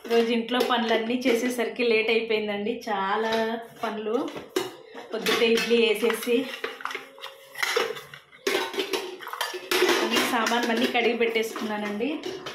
ఈరోజు ఇంట్లో పనులన్నీ చేసేసరికి లేట్ అయిపోయిందండి చాలా పనులు పొద్దుటే ఇడ్లీ వేసేసి అన్ని సామాన్లు అన్నీ కడిగి పెట్టేసుకున్నానండి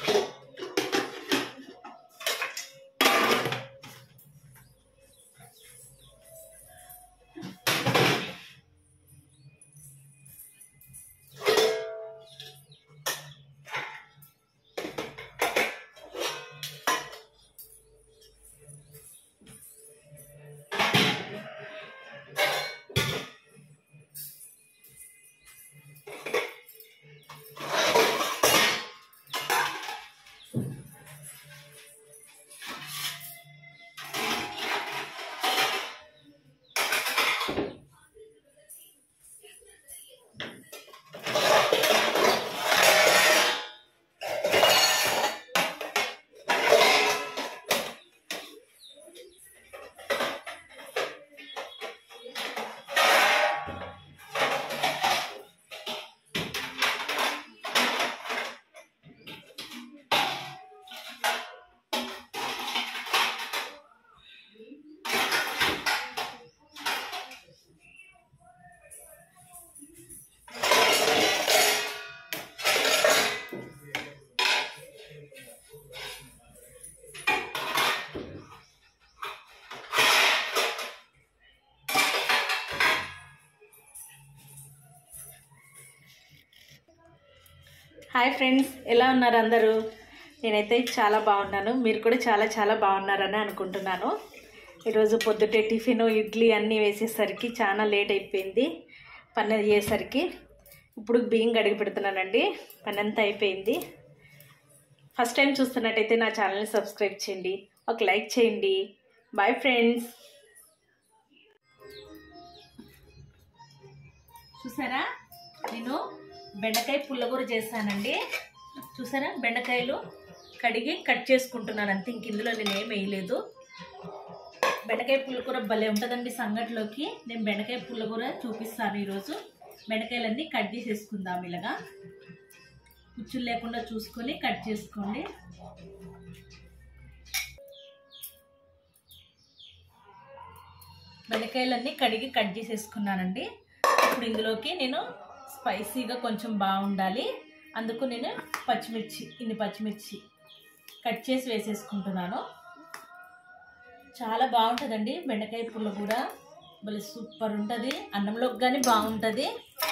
హాయ్ ఫ్రెండ్స్ ఎలా ఉన్నారు అందరూ నేనైతే చాలా బాగున్నాను మీరు కూడా చాలా చాలా బాగున్నారని అనుకుంటున్నాను ఈరోజు పొద్దుటే టిఫిన్ ఇడ్లీ అన్నీ వేసేసరికి చాలా లేట్ అయిపోయింది పని అయ్యేసరికి ఇప్పుడు బియ్యం కడిగి పెడుతున్నానండి పని అంతా అయిపోయింది ఫస్ట్ టైం చూస్తున్నట్టయితే నా ఛానల్ని సబ్స్క్రైబ్ చేయండి ఒక లైక్ చేయండి బాయ్ ఫ్రెండ్స్ చూసారా నేను బెండకాయ పుల్లగూర చేస్తానండి చూసారా బెండకాయలు కడిగి కట్ చేసుకుంటున్నాను అంతే ఇంక ఇందులో నేను ఏం వేయలేదు బెండకాయ పుల్లకూర భలే ఉంటుందండి సంగటిలోకి నేను బెండకాయ పుల్లకూర చూపిస్తాను ఈరోజు బెండకాయలన్నీ కట్ చేసేసుకుందాం ఇలాగా కుచ్చులు లేకుండా చూసుకొని కట్ చేసుకోండి బెండకాయలన్నీ కడిగి కట్ చేసేసుకున్నానండి ఇప్పుడు ఇందులోకి నేను స్పైసీగా కొంచెం బాగుండాలి అందుకు నేను పచ్చిమిర్చి ఇన్ని పచ్చిమిర్చి కట్ చేసి వేసేసుకుంటున్నాను చాలా బాగుంటుందండి బెండకాయ పుల్ల కూడా భలే సూపర్ ఉంటుంది అన్నంలోకి కానీ బాగుంటుంది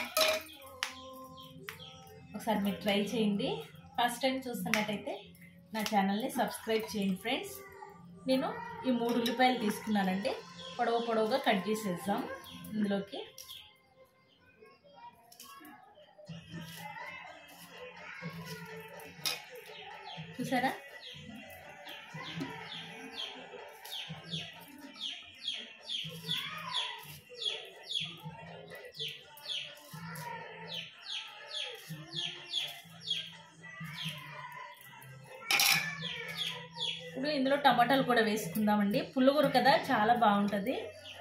ఒకసారి మీరు ట్రై చేయండి ఫస్ట్ టైం చూస్తున్నట్టయితే నా ఛానల్ని సబ్స్క్రైబ్ చేయండి ఫ్రెండ్స్ నేను ఈ మూడు ఉల్లిపాయలు తీసుకున్నానండి పొడవు పొడవుగా కట్ చేసేద్దాం ఇందులోకి చూసారా ఇప్పుడు ఇందులో టమాటాలు కూడా వేసుకుందామండి పుల్లగూర కదా చాలా బాగుంటుంది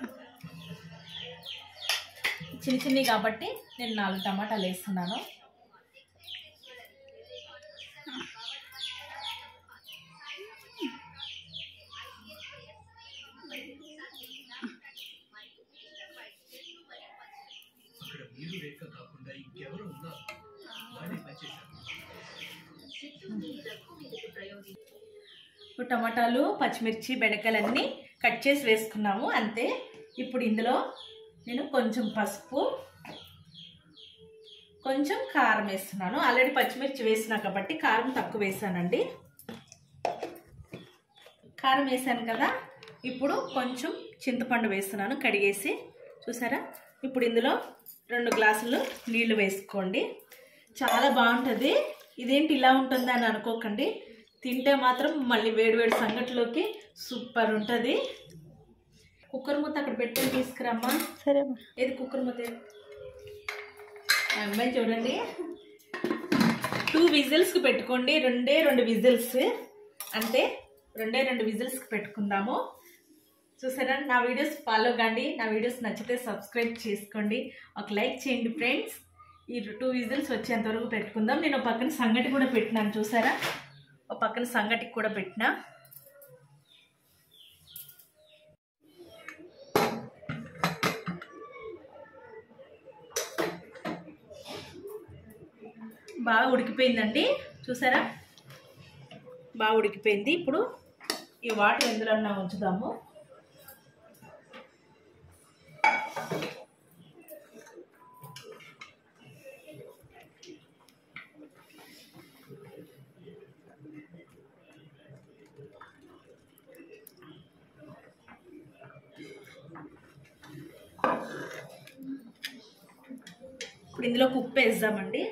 చిన్న చిన్నవి కాబట్టి నేను నాలుగు టమాటాలు వేస్తున్నాను అక్కడ మీరు రేఖ కాకుండా ఇంకెవరు ఉన్నారు వాడే పనిచేశారు ఇప్పుడు టమాటాలు పచ్చిమిర్చి బెండకాయలన్నీ కట్ చేసి వేసుకున్నాము అంతే ఇప్పుడు ఇందులో నేను కొంచెం పసుపు కొంచెం కారం వేస్తున్నాను ఆల్రెడీ పచ్చిమిర్చి వేసినా కాబట్టి కారం తక్కువ వేసానండి కారం వేసాను కదా ఇప్పుడు కొంచెం చింతపండు వేస్తున్నాను కడిగేసి చూసారా ఇప్పుడు ఇందులో రెండు గ్లాసులు నీళ్లు వేసుకోండి చాలా బాగుంటుంది ఇదేంటి ఇలా ఉంటుంది అని అనుకోకండి తింటే మాత్రం మళ్ళీ వేడివేడి సంగటిలోకి సూపర్ ఉంటుంది కుక్కర్ మూత అక్కడ పెట్టుకొని తీసుకురమ్మా సరే ఏది కుక్కర్ మూత ఏది? ఆ అమ్మాయి చూడండి టూ విజిల్స్కి పెట్టుకోండి రెండే రెండు విజిల్స్ అంతే రెండే రెండు విజిల్స్కి పెట్టుకుందాము చూసారా నా వీడియోస్ ఫాలో కండి నా వీడియోస్ నచ్చితే సబ్స్క్రైబ్ చేసుకోండి ఒక లైక్ చేయండి ఫ్రెండ్స్ ఈ టూ విజిల్స్ వచ్చేంత వరకు పెట్టుకుందాం నేను ఒక పక్కన సంగటి కూడా పెట్టినాను చూసారా ఒక పక్కన సంగటికి కూడా పెట్టినా బాగా ఉడికిపోయిందండి చూసారా బాగా ఉడికిపోయింది ఇప్పుడు ఈ వాటర్ ఎందులో ఉంచుదాము ఇప్పుడు ఇందులోకి ఉప్పు వేద్దామండి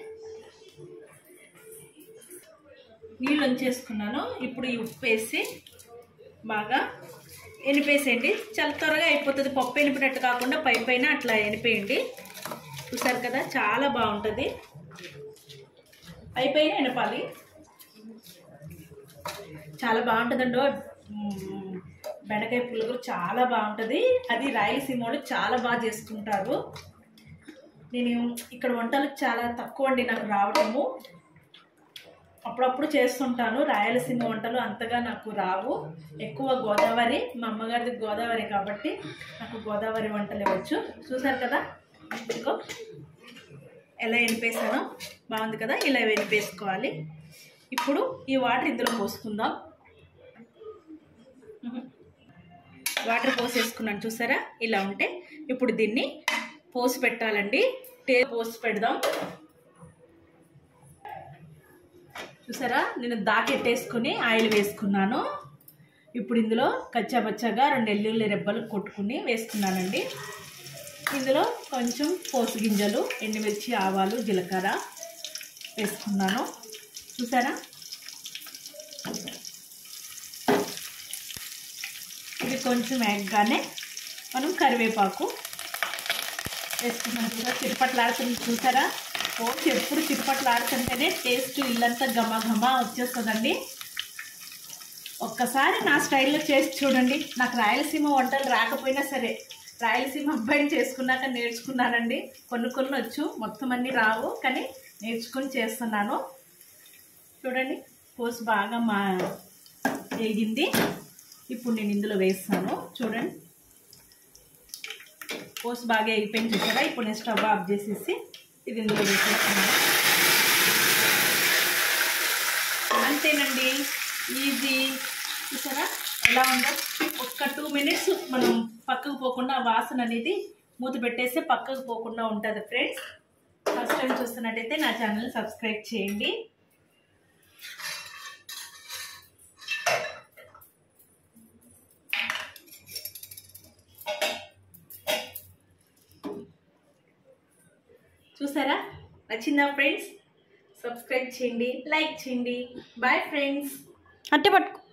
నీళ్ళు ఉంచేసుకున్నాను ఇప్పుడు ఈ ఉప్పు వేసి బాగా ఎనిపేసేయండి చాలా త్వరగా అయిపోతుంది పప్పు ఎనిపినట్టు కాకుండా పై పైన అట్లా ఎనిపేయండి చూసారు కదా చాలా బాగుంటుంది పై పైన ఎనపాలి చాలా బాగుంటుందండో మ్మ్. బెండకాయ పులుగురు చాలా బాగుంటుంది అది రాయలసీమ వాళ్ళు చాలా బాగా చేసుకుంటారు నేను ఇక్కడ వంటలు చాలా తక్కువ అండి నాకు రావటము అప్పుడప్పుడు చేస్తుంటాను రాయలసీమ వంటలు అంతగా నాకు రావు ఎక్కువ గోదావరి మా అమ్మగారిది గోదావరి కాబట్టి నాకు గోదావరి వంటలు ఇవ్వచ్చు చూసారు కదా ఇదిగో ఎలా ఎనిపేసానో బాగుంది కదా ఇలా ఎనిపేసుకోవాలి ఇప్పుడు ఈ వాటర్ ఇందులో పోసుకుందాం వాటర్ పోసేసుకున్నాను చూసారా ఇలా ఉంటే ఇప్పుడు దీన్ని పోసి పెట్టాలండి టే పోసి పెడదాం చూసారా నేను దాకెట్టేసుకుని ఆయిల్ వేసుకున్నాను ఇప్పుడు ఇందులో కచ్చాబచ్చాగా రెండు ఎల్లుల్లి రెబ్బలు కొట్టుకుని వేసుకున్నానండి ఇందులో కొంచెం పోసు గింజలు ఎండుమిర్చి ఆవాలు జీలకర్ర వేసుకున్నాను చూసారా ఇది కొంచెం ఎగ్గానే మనం కరివేపాకు వేసుకున్నాం చూసారా చిరుపట్లాడుతుంది చూసారా పోసి ఎప్పుడు చిరుపట్లాడుతుంటేనే టేస్ట్ ఇల్లంతా ఘమ ఘమ వచ్చేస్తుందండి ఒక్కసారి నా స్టైల్లో చేసి చూడండి నాకు రాయలసీమ వంటలు రాకపోయినా సరే రాయలసీమ అబ్బాయిని చేసుకున్నాక నేర్చుకున్నానండి కొన్ని కొన్ని వచ్చు మొత్తం అన్నీ రావు కానీ నేర్చుకుని చేస్తున్నాను చూడండి పోసి బాగా మా వేగింది ఇప్పుడు నేను ఇందులో వేస్తాను చూడండి పోసి బాగా అయిపోయింది చూసారా ఇప్పుడు నేను స్టవ్ ఆఫ్ చేసేసి ఇది ఇందులో వేసేస్తున్నాను అంతేనండి ఈజీ చూసారా ఎలా ఉందో ఒక్క టూ మినిట్స్ మనం పక్కకు పోకుండా ఆ వాసన అనేది మూత పెట్టేస్తే పక్కకు పోకుండా ఉంటుంది ఫ్రెండ్స్ ఫస్ట్ టైం చూస్తున్నట్టయితే నా ఛానల్ సబ్స్క్రైబ్ చేయండి చూసారా నచ్చిందా ఫ్రెండ్స్ సబ్స్క్రైబ్ చేయండి లైక్ చేయండి బాయ్ ఫ్రెండ్స్ అంటే పట్టుకో